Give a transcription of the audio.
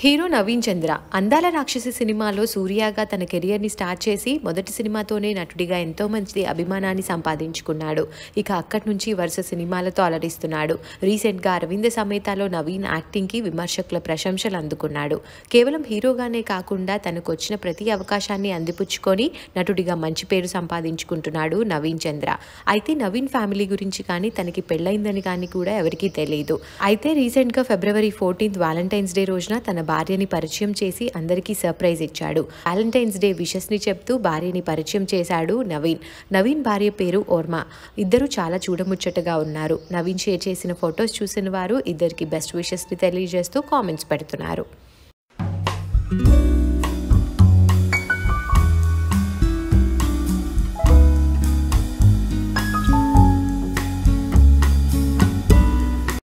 hero Naveen చంద్ర అందాల రాక్షసి సినిమాలో సూర్యగా తన కెరియర్ని స్టార్ట్ చేసి మొదటి సినిమాతోనే నటుడిగా ఎంతో మంచి అభిమానాన్ని సంపాదించుకున్నాడు ఇక అక్కడి నుంచి వరుస సినిమాలతో అలరిస్తున్నాడు రీసెంట్గా అరవింద సమేతలో నవీన్ యాక్టింగ్కి విమర్శకుల ప్రశంసలు అందుకున్నాడు కేవలం హీరోగానే కాకుండా తనకు వచ్చిన ప్రతి అవకాశాన్ని అందిపుచ్చుకొని నటుడిగా మంచి పేరు సంపాదించుకుంటున్నాడు నవీన్ చంద్ర అయితే నవీన్ ఫ్యామిలీ గురించి కానీ తనకి పెళ్ళైందని కానీ కూడా ఎవరికీ తెలియదు అయితే రీసెంట్గా ఫిబ్రవరి ఫోర్టీన్త్ వ్యాలంటైన్స్ డే రోజున తన భార్యని పరిచయం చేసి అందరికీ సర్ప్రైజ్ ఇచ్చాడు వ్యాలంటైన్స్ డే విషెస్ ని చెప్తూ భార్యని పరిచయం చేశాడు నవీన్ నవీన్ భార్య పేరు ఓర్మ ఇద్దరు చాలా చూడముచ్చటగా ఉన్నారు నవీన్ షేర్ చేసిన ఫొటోస్ చూసిన వారు ఇద్దరికి బెస్ట్ విషెస్ ని తెలియజేస్తూ కామెంట్స్ పెడుతున్నారు